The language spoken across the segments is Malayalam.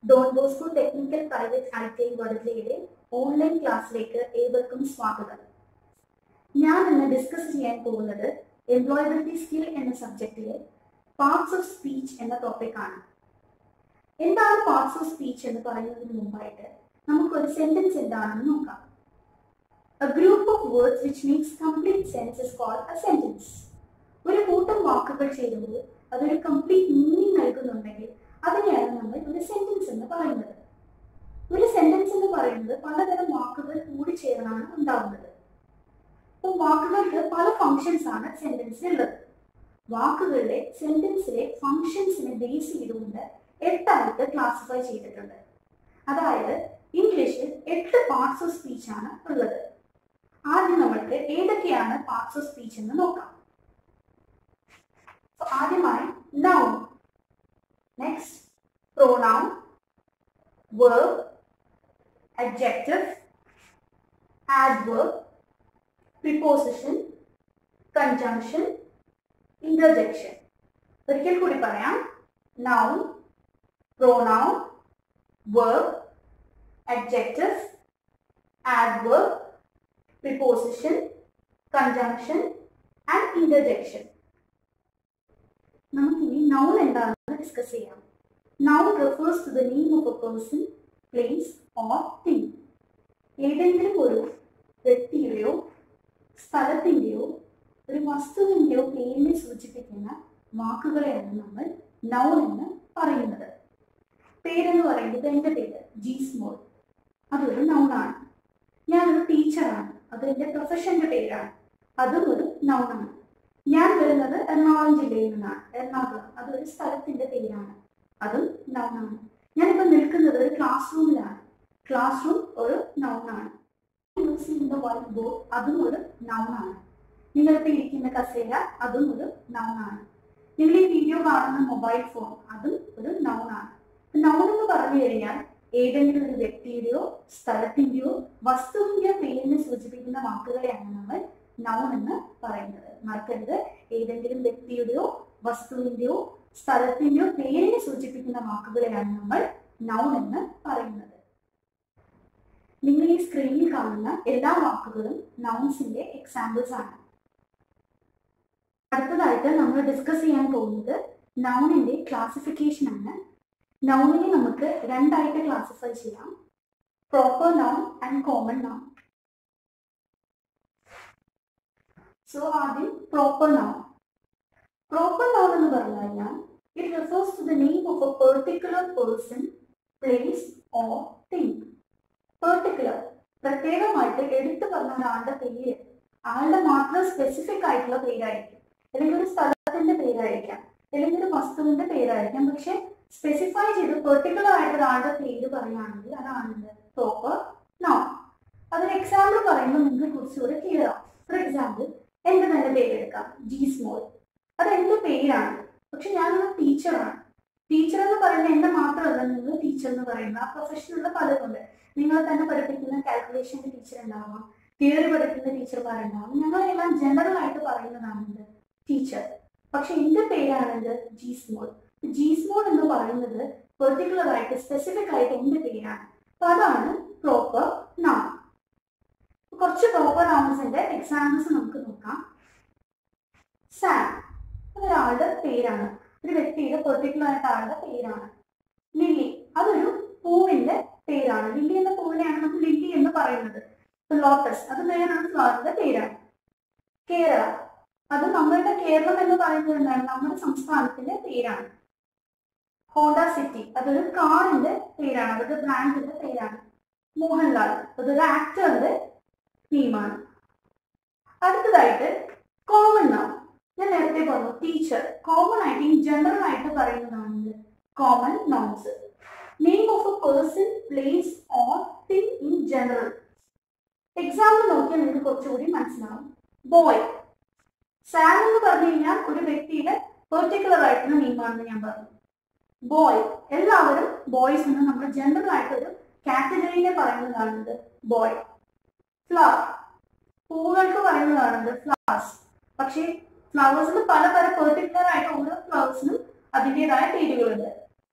Don Bosco technical private I T I വടകരയുടെ ഓൺലൈൻ ക്ലാസ്സിലേക്ക് ഏവർക്കും സ്വാഗതം ഞാൻ ഇന്ന് ഡിസ്കസ് ചെയ്യാൻ പോകുന്നത് എംപ്ലോയബിലിറ്റി സ്കിൽ എന്ന സബ്ജക്റ്റിലെ പാർട്സ് ഓഫ് സ്പീച്ച് എന്ന ടോപ്പിക് ആണ് എന്താണ് പാർട്സ് ഓഫ് സ്പീച്ച് എന്ന് പറയുന്നതിന് മുമ്പായിട്ട് നമുക്കൊരു സെന്റൻസ് എന്താണെന്ന് നോക്കാം A group of words which makes complete sense is called a sentence. ഒരു കൂട്ടം വാക്കുകൾ ചേരുമ്പോൾ അതൊരു കംപ്ലീറ്റ് മീനിങ് നൽകുന്നുണ്ടെങ്കിൽ അതിനെയാണ് നമ്മൾ ഒരു സെന്റൻസ് എന്ന് പറയുന്നത് ഒരു സെന്റൻസ് എന്ന് പറയുന്നത് പലതരം വാക്കുകൾ കൂടി ചേർന്നാണ് ഉണ്ടാവുന്നത് അപ്പോൾ വാക്കുകൾക്ക് പല ഫങ്ഷൻസ് ആണ് സെന്റൻസിൽ ഉള്ളത് വാക്കുകളുടെ സെന്റൻസിലെ ഫങ്ഷൻസിനെ ബേസ് ചെയ്തുകൊണ്ട് എട്ടായിട്ട് ക്ലാസിഫൈ ചെയ്തിട്ടുണ്ട് അതായത് ഇംഗ്ലീഷിൽ എട്ട് പാർട്സ് ഓഫ് സ്പീച്ച് ആണ് ഉള്ളത് ആദ്യം നമ്മൾക്ക് ഏതൊക്കെയാണ് പാർട്സ് ഓഫ് സ്പീച്ച് എന്ന് നോക്കാം So, ആദ്യമായി noun next pronoun verb adjective adverb preposition conjunction interjection ഒരിക്കൽ കൂടി പറയാം noun pronoun verb adjective adverb preposition conjunction and interjection നമുക്കിനി നൗൺ എന്താണെന്ന് ഡിസ്കസ് ചെയ്യാം noun refers to the name of a person place or thing ഏതെങ്കിലും ഒരു വ്യക്തിയുടെയോ സ്ഥലത്തിൻ്റെയോ ഒരു വസ്തുവിൻ്റെയോ പേരിനെ സൂചിപ്പിക്കുന്ന വാക്കുകളെയാണ് നമ്മൾ നൗൺ എന്ന് പറയുന്നത് പേരെന്ന് പറയുന്നത് എൻ്റെ പേര് ജി സ്മോൾ അതൊരു നൗണാണ് ഞാനൊരു ടീച്ചറാണ് അത് എൻ്റെ പ്രൊഫഷൻ്റെ പേരാണ് അതും ഒരു നൗണാണ് ഞാൻ വരുന്നത് എറണാകുളം ജില്ലയിൽ നിന്നാണ് എറണാകുളം അതൊരു സ്ഥലത്തിന്റെ പേരാണ് അതും നൗണാണ് ഞാനിപ്പോൾ നിൽക്കുന്നത് ഒരു ക്ലാസ് റൂമിലാണ് ക്ലാസ് റൂം ഒരു നൗണാണ് യൂസ് ചെയ്യുന്ന വൈറ്റ് ബോർഡ് അതും ഒരു നൗണാണ് നിങ്ങളിപ്പോൾ ഇരിക്കുന്ന കസേര അതും ഒരു നൗണാണ് നിങ്ങൾ ഈ വീഡിയോ കാണുന്ന മൊബൈൽ ഫോൺ അതും ഒരു നൗണാണ് നൗൺ എന്ന് പറഞ്ഞു കഴിഞ്ഞാൽ ഏതെങ്കിലും ഒരു വ്യക്തിയുടെയോ സ്ഥലത്തിന്റെയോ വസ്തുവിന്റെയോ പേരിനെ സൂചിപ്പിക്കുന്ന വാക്കുകളെയാണ് നമ്മൾ നൗൺ എന്ന് പറയുന്നത് മറക്കരുത് ഏതെങ്കിലും വ്യക്തിയുടെയോ വസ്തുവിന്റെയോ സ്ഥലത്തിന്റെയോ പേരിനെ സൂചിപ്പിക്കുന്ന വാക്കുകളെയാണ് നമ്മൾ നൗൺ എന്ന് പറയുന്നത് നിങ്ങൾ ഈ സ്ക്രീനിൽ കാണുന്ന എല്ലാ വാക്കുകളും നൗൺസിന്റെ എക്സാമ്പിൾസ് ആണ് അടുത്തതായിട്ട് നമ്മൾ ഡിസ്കസ് ചെയ്യാൻ പോകുന്നത് നൗണിന്റെ ക്ലാസിഫിക്കേഷൻ ആണ് നൗണിനെ നമുക്ക് രണ്ടായിട്ട് ക്ലാസിഫൈ ചെയ്യാം proper noun and common noun so ആദ്യം പ്രോപ്പർ നൗൺ പ്രോപ്പർ നൗൺ എന്ന് പറഞ്ഞു കഴിഞ്ഞാൽ it refers to the name of a particular person place or thing particular പ്രത്യേകമായിട്ട് എടുത്തു പറഞ്ഞ ഒരാളുടെ പേര് ആളുടെ മാത്രം സ്പെസിഫിക് ആയിട്ടുള്ള പേരായിരിക്കും അല്ലെങ്കിൽ ഒരു സ്ഥലത്തിന്റെ പേരായിരിക്കാം അല്ലെങ്കിൽ ഒരു വസ്തുവിന്റെ പേരായിരിക്കാം പക്ഷെ സ്പെസിഫൈ ചെയ്ത് പെർട്ടിക്കുലർ ആയിട്ട് ഒരാളുടെ പേര് പറയുകയാണെങ്കിൽ അതാണ് പ്രോപ്പർ നൗൺ അതൊരു എക്സാമ്പിൾ പറയുമ്പോൾ നിങ്ങൾക്ക് കുറച്ചുകൂടെ ക്ലിയർ ആവും ഫോർ എക്സാമ്പിൾ എന്റെ തന്നെ പേരെടുക്കാം ജി സ്മോൾ അത് എന്റെ പേരാണ് പക്ഷെ ഞാനൊരു ടീച്ചറാണ് ടീച്ചർ എന്ന് പറയുന്നത് എന്റെ മാത്രമല്ല നിങ്ങൾ ടീച്ചർ എന്ന് പറയുന്ന ആ പ്രൊഫഷനുള്ള പലരുണ്ട് നിങ്ങൾ തന്നെ പഠിപ്പിക്കുന്ന കാൽക്കുലേഷന്റെ ടീച്ചർ ഉണ്ടാവാം തിയറി പഠിക്കുന്ന ടീച്ചർമാരുണ്ടാവും ഞങ്ങളെല്ലാം ജനറൽ ആയിട്ട് പറയുന്നതാണ് ടീച്ചർ പക്ഷെ എന്റെ പേരാണെന്ത് ജി സ്മോൾ ജി സ്മോൾ എന്ന് പറയുന്നത് പെർട്ടിക്കുലർ ആയിട്ട് സ്പെസിഫിക് ആയിട്ട് എന്റെ പേരാണ് അപ്പൊ അതാണ് പ്രോപ്പർ നൗൺ കുറച്ച് പ്രോപ്പർ നൗൺസിന്റെ എക്സാമ്പിൾസ് നമുക്ക് നോക്കാം സാം അതൊരാളുടെ പേരാണ് ഒരു വ്യക്തിയുടെ പെർട്ടിക്കുലർ ആയിട്ട് ആളുടെ പേരാണ് ലില്ലി അതൊരു പൂവിന്റെ പേരാണ് ലില്ലി എന്ന പൂവിനെയാണ് നമ്മൾ ലില്ലി എന്ന് പറയുന്നത് ലോട്ടസ് അത് വേറൊരു ഫ്ലവറിന്റെ പേരാണ് കേരള അത് നമ്മളുടെ കേരളം എന്ന് പറയുന്നത് എന്താണ് നമ്മുടെ സംസ്ഥാനത്തിന്റെ പേരാണ് ഹോണ്ട സിറ്റി അതൊരു കാറിന്റെ പേരാണ് അതൊരു ബ്രാൻഡിന്റെ പേരാണ് മോഹൻലാൽ അതൊരു ആക്ടറിന്റെ തീമാണ് അടുത്തതായിട്ട് കോമൺ നൗൺ ഞാൻ നേരത്തെ പറഞ്ഞു ടീച്ചർ കോമൺ ആയിട്ട് ഇൻ ജനറൽ ആയിട്ട് പറയുന്നതാണ് common nouns name of a person place or thing in general example നോക്കിയാൽ നിങ്ങൾക്ക് കുറച്ചുകൂടി മനസ്സിലാവും ബോയ് സാം എന്ന് പറഞ്ഞു കഴിഞ്ഞാൽ ഒരു വ്യക്തിയുടെ പെർട്ടിക്കുലർ ആയിട്ടുള്ള നെയിമാണെന്ന് ഞാൻ പറഞ്ഞു ബോയ് എല്ലാവരും ബോയ്സ് എന്ന് നമ്മൾ ജനറൽ ആയിട്ട് ഒരു കാറ്റഗറിനെ പറയുന്നതാണിത് ബോയ് ഫ്ലവർ പൂവുകൾക്ക് പറയുന്നതാണിത് ഫ്ലവേഴ്സ് പക്ഷേ ഫ്ലവേഴ്സിന് പല പല പെർട്ടിക്കുലർ ആയിട്ട് ഓരോ ഫ്ലവേഴ്സിനും അതിൻ്റെതായ പേരുകളുണ്ട്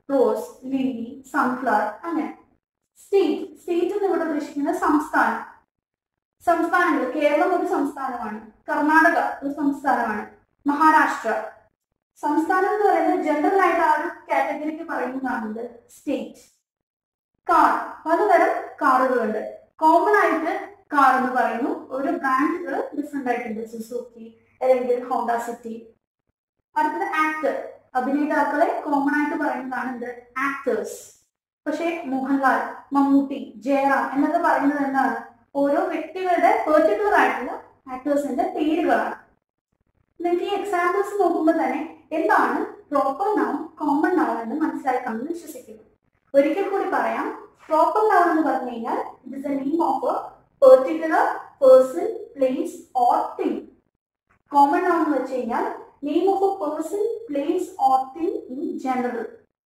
റോസ് ലില്ലി സൺഫ്ലവർ അങ്ങനെ സ്റ്റേറ്റ് സ്റ്റേറ്റ് എന്ന് ഇവിടെ ഉദ്ദേശിക്കുന്നത് സംസ്ഥാനം സംസ്ഥാനങ്ങൾ കേരളം ഒരു സംസ്ഥാനമാണ് കർണാടക ഒരു സംസ്ഥാനമാണ് മഹാരാഷ്ട്ര സംസ്ഥാനം എന്ന് പറയുന്നത് ജനറൽ ആയിട്ട് ആ ഒരു കാറ്റഗറിക്ക് പറയുന്നതാണ് സ്റ്റേറ്റ് കാർ പലതരം കാറുകളുണ്ട് കോമൺ ആയിട്ട് കാർ എന്ന് പറയുന്നു ഓരോ ബ്രാൻഡുകൾ ഡിഫറെന്റ് ആയിട്ടുണ്ട് സുസുക്കി അല്ലെങ്കിൽ ഹോണ്ട സിറ്റി അടുത്തത് ആക്ടർ അഭിനേതാക്കളെ കോമൺ ആയിട്ട് പറയുന്നതാണ് എന്ത് ആക്ടേഴ്സ് പക്ഷേ മോഹൻലാൽ മമ്മൂട്ടി ജയറാം എന്നൊക്കെ പറയുന്നത് എന്താണ് ഓരോ വ്യക്തികളുടെ പെർട്ടിക്കുലർ ആയിട്ടുള്ള ആക്ടേഴ്സിന്റെ പേരുകളാണ് നിങ്ങൾക്ക് ഈ എക്സാമ്പിൾസ് നോക്കുമ്പോൾ തന്നെ എന്താണ് പ്രോപ്പർ നൗൺ കോമൺ നൗൺ എന്ന് മനസ്സിലാക്കാമെന്ന് വിശ്വസിക്കുന്നു ഒരിക്കൽ കൂടി പറയാം പ്രോപ്പർ നൗൺ എന്ന് പറഞ്ഞു കഴിഞ്ഞാൽ it is a name of a particular person place or thing common noun എന്ന് വെച്ച് കഴിഞ്ഞാൽ name of a person place or thing in general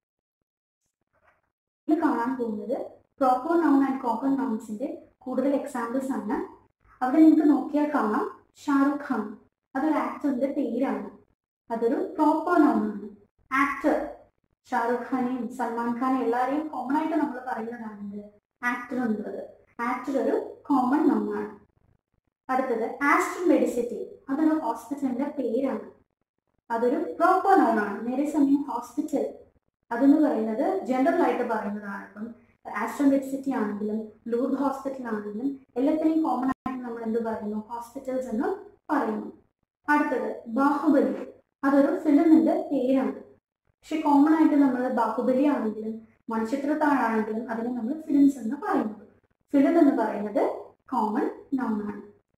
ഇത് കാണാൻ പോകുന്നത് പ്രോപ്പർ നൗൺ ആൻഡ് കോമൺ നൗൺസിന്റെ കൂടുതൽ എക്സാമ്പിൾസ് ആണ് അവിടെ നിങ്ങൾക്ക് നോക്കിയാൽ കാണാം ഷാറുഖ് ഖാൻ അതൊരു ആക്ടറിന്റെ പേരാണ് അതൊരു പ്രോപ്പർ നൗൺ ആണ് ആക്ടർ ഷാറുഖ് ഖാനെയും സൽമാൻ ഖാനെയും എല്ലാവരെയും കോമൺ ആയിട്ട് നമ്മൾ പറയുന്നതാണ് ആക്ടർ എന്നുള്ളത് ആക്ടർ ഒരു കോമൺ നൗൺ ആണ് അടുത്തത് ആസ്ട്രൽ മെഡിസിറ്റി അതൊരു ഹോസ്പിറ്റലിന്റെ പേരാണ് അതൊരു പ്രോപ്പർ നൗൺ ആണ് നേരെ സമയം ഹോസ്പിറ്റൽ അതെന്ന് പറയുന്നത് ജനറൽ ആയിട്ട് പറയുന്നതാണ് ഇപ്പം ആസ്ട്രൽ മെഡിസിറ്റി ആണെങ്കിലും ലൂർദ് ഹോസ്പിറ്റൽ ആണെങ്കിലും എല്ലാത്തിനെയും കോമൺ ആയിട്ട് നമ്മൾ എന്ത് പറയുന്നു ഹോസ്പിറ്റൽസ് എന്ന് പറയുന്നു അടുത്തത് ബാഹുബലി അതൊരു ഫിലിമിന്റെ പേരാണ് പക്ഷെ കോമൺ ആയിട്ട് നമ്മൾ ബാഹുബലി ആണെങ്കിലും മൺചിത്രത്താഴാണെങ്കിലും അതിനെ നമ്മൾ ഫിലിംസ് എന്ന് പറയുന്നത് ഫിലിം എന്ന് പറയുന്നത് കോമൺ നൗൺ ആണ്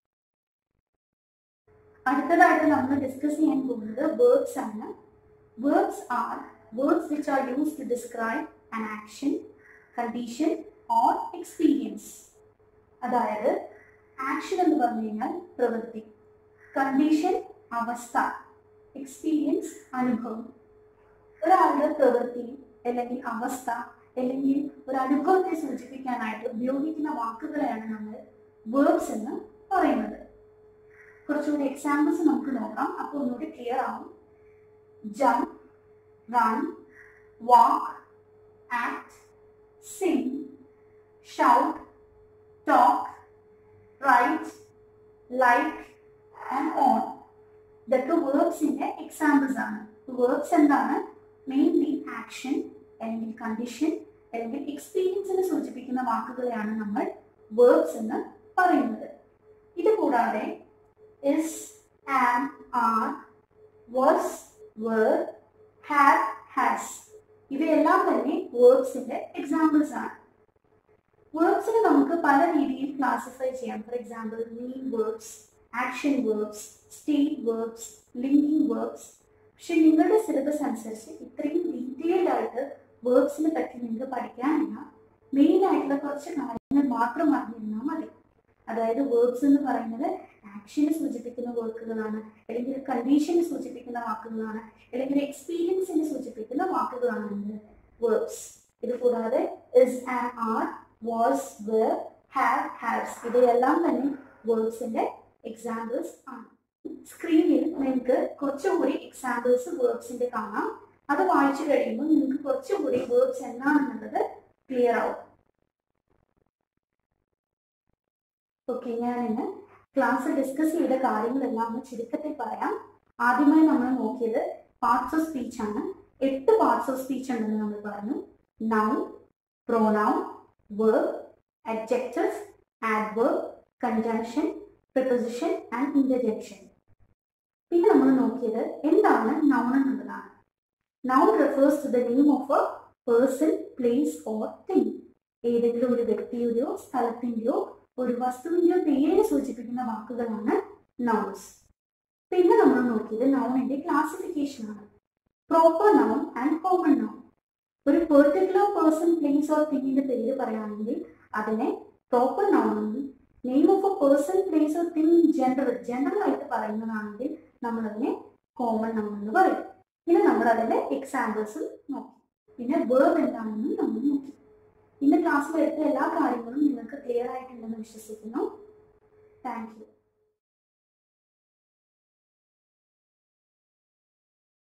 അടുത്തതായിട്ട് നമ്മൾ ഡിസ്കസ് ചെയ്യാൻ പോകുന്നത് വേർബ്സ് ആണ് verbs are verbs which are use to describe an action condition or experience അതായത് ആക്ഷൻ എന്ന് പറഞ്ഞു കഴിഞ്ഞാൽ പ്രവൃത്തി കണ്ടീഷൻ അവസ്ഥ എക്സ്പീരിയൻസ് അനുഭവം ഒരാളുടെ പ്രവൃത്തി അല്ലെങ്കിൽ അവസ്ഥ അല്ലെങ്കിൽ ഒരു അനുഭവത്തെ സൂചിപ്പിക്കാനായിട്ട് ഉപയോഗിക്കുന്ന വാക്കുകളെയാണ് നമ്മൾ വേർബ്സ് എന്ന് പറയുന്നത് കുറച്ചുകൂടി എക്സാമ്പിൾസ് നമുക്ക് നോക്കാം അപ്പോൾ ഒന്നുകൂടി ക്ലിയർ ആവും jump run walk act sing shout talk write like and on ഇതൊക്കെ വേർബ്സിന്റെ എക്സാമ്പിൾസ് ആണ് വേർബ്സ് എന്താണ് മെയിൻലി ആക്ഷൻ അല്ലെങ്കിൽ കണ്ടീഷൻ അല്ലെങ്കിൽ എക്സ്പീരിയൻസിനെ സൂചിപ്പിക്കുന്ന വാക്കുകളെയാണ് നമ്മൾ വേർബ്സ് എന്ന് പറയുന്നത് ഇത് കൂടാതെ is, am, are, was, were, have, has ഇവയെല്ലാം തന്നെ വേർബ്സിന്റെ എക്സാമ്പിൾസ് ആണ് വേർബ്സിനെ നമുക്ക് പല രീതിയിൽ ക്ലാസിഫൈ ചെയ്യാം for example main verbs action verbs state verbs linking verbs പക്ഷെ നിങ്ങളുടെ സിലബസ് അനുസരിച്ച് ഇത്രയും ഡീറ്റെയിൽഡ് ആയിട്ട് വേർബ്സിനെ പറ്റി നിങ്ങൾക്ക് പഠിക്കാനില്ല മെയിൻ ആയിട്ടുള്ള കുറച്ച് കാര്യങ്ങൾ മാത്രം അറിഞ്ഞിരുന്നാൽ മതി അതായത് വേർബ്സ് എന്ന് പറയുന്നത് ആക്ഷനെ സൂചിപ്പിക്കുന്ന വാക്കുകളാണ് അല്ലെങ്കിൽ കണ്ടീഷനെ സൂചിപ്പിക്കുന്ന വാക്കുകളാണ് അല്ലെങ്കിൽ എക്സ്പീരിയൻസിനെ സൂചിപ്പിക്കുന്ന വാക്കുകളാണ് വേർബ്സ് ഇത് കൂടാതെ is and are was were have has ഇവയെല്ലാം തന്നെ വേർബ്സിന്റെ എക്സാമ്പിൾസ് ആണ് സ്ക്രീനിൽ നിങ്ങൾക്ക് കുറച്ചുകൂടി എക്സാമ്പിൾസ് വേർബ്സിന്റെ കാണാം അത് വായിച്ചു കഴിയുമ്പോൾ നിങ്ങൾക്ക് കുറച്ചുകൂടി വേർബ്സ് എന്താണെന്നുള്ളത് ക്ലിയർ ആവും ഓക്കെ ഞാൻ ഇന്ന് ക്ലാസ് ഡിസ്കസ് ചെയ്ത കാര്യങ്ങളെല്ലാം ഒന്ന് ചുരുക്കത്തിൽ പറയാം ആദ്യമായി നമ്മൾ നോക്കിയത് പാർട്സ് ഓഫ് സ്പീച്ച് ആണ് എട്ട് പാർട്സ് ഓഫ് സ്പീച്ച് ഉണ്ടെന്ന് നമ്മൾ പറഞ്ഞു noun pronoun verb adjective adverb conjunction preposition and interjection പിന്നെ നമ്മൾ നോക്കിയത് എന്താണ് നൗൺ എന്നുള്ളതാണ് noun refers to the name of a person place or thing ഏതെങ്കിലും ഒരു വ്യക്തിയുടെയോ സ്ഥലത്തിന്റെയോ ഒരു വസ്തുവിന്റെയോ പേരിനെ സൂചിപ്പിക്കുന്ന വാക്കുകളാണ് നൗൺസ് പിന്നെ നമ്മൾ നോക്കിയത് നൗണിന്റെ ക്ലാസിഫിക്കേഷൻ ആണ് proper noun and common noun ഒരു പെർട്ടിക്കുലർ പേഴ്സൺ പ്ലേസ് ഓർ തിങ്ങിന്റെ പേര് പറയുകയാണെങ്കിൽ അതിനെ പ്രോപ്പർ നൗൺ എന്നും name of a person place or thing general general ആയിട്ട് പറയുന്നതാണെങ്കിൽ നമ്മൾ അതിനെ കോമൺ നൗൺ എന്ന് പറയും പിന്നെ നമ്മൾ അതിന്റെ എക്സാമ്പിൾസ് നോക്കി പിന്നെ വേർബ് എന്താണെന്നും നമ്മൾ നോക്കി ഇന്ന് ക്ലാസ്സിൽ എടുത്ത എല്ലാ കാര്യങ്ങളും നിങ്ങൾക്ക് ക്ലിയർ ആയിട്ടുണ്ടെന്ന് വിശ്വസിക്കുന്നു താങ്ക് യു